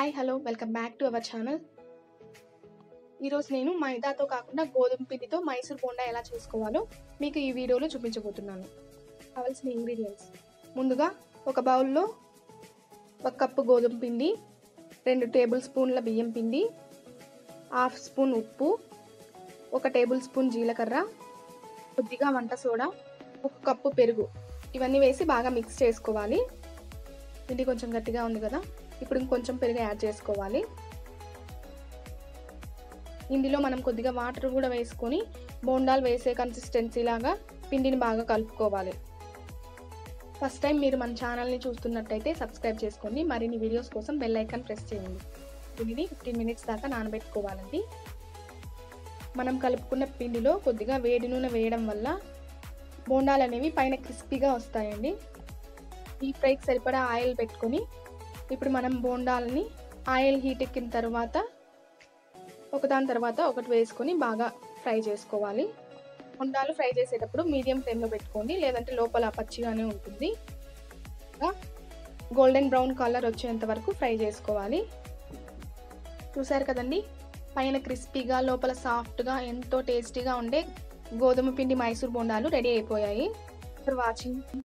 hi hello welcome back to our channel ఈరోజు నేను మైదాతో కాకుండా గోధుమ పిండితో మైసూర్ బోండా ఎలా చేసుకోవాలో మీకు ఈ వీడియోలో చూపించబోతున్నాను కావాల్సిన ఇంగ్రీడియంట్స్ ముందుగా ఒక బౌల్లో ఒక కప్పు గోధుమ పిండి రెండు టేబుల్ స్పూన్ల బియ్యం పిండి హాఫ్ స్పూన్ ఉప్పు ఒక టేబుల్ స్పూన్ జీలకర్ర కొద్దిగా వంట సోడా ఒక కప్పు పెరుగు ఇవన్నీ వేసి బాగా మిక్స్ చేసుకోవాలి పిండి కొంచెం గట్టిగా ఉంది కదా ఇప్పుడు ఇంకొంచెం పెరుగు యాడ్ చేసుకోవాలి ఇందులో మనం కొద్దిగా వాటర్ కూడా వేసుకొని బోండాలు వేసే కన్సిస్టెన్సీ లాగా పిండిని బాగా కలుపుకోవాలి ఫస్ట్ టైం మీరు మన ఛానల్ని చూస్తున్నట్టయితే సబ్స్క్రైబ్ చేసుకోండి మరిన్ని వీడియోస్ కోసం బెల్ ఐకాన్ ప్రెస్ చేయండి పిండిని ఫిఫ్టీన్ మినిట్స్ దాకా నానబెట్టుకోవాలండి మనం కలుపుకున్న పిండిలో కొద్దిగా వేడి నూనె వేయడం వల్ల బోండాలు అనేవి పైన క్రిస్పీగా వస్తాయండి డీప్ ఫ్రైకి సరిపడా ఆయిల్ పెట్టుకొని ఇప్పుడు మనం బోండాలని ఆయిల్ హీట్ ఎక్కిన తర్వాత ఒకదాని తర్వాత ఒకటి వేసుకొని బాగా ఫ్రై చేసుకోవాలి బోండాలు ఫ్రై చేసేటప్పుడు మీడియం ఫ్లేమ్లో పెట్టుకోండి లేదంటే లోపల పచ్చిగానే ఉంటుంది గోల్డెన్ బ్రౌన్ కలర్ వచ్చేంత వరకు ఫ్రై చేసుకోవాలి చూసారు కదండి పైన క్రిస్పీగా లోపల సాఫ్ట్గా ఎంతో టేస్టీగా ఉండే గోధుమ పిండి మైసూర్ బోండాలు రెడీ అయిపోయాయి ఫర్ వాచింగ్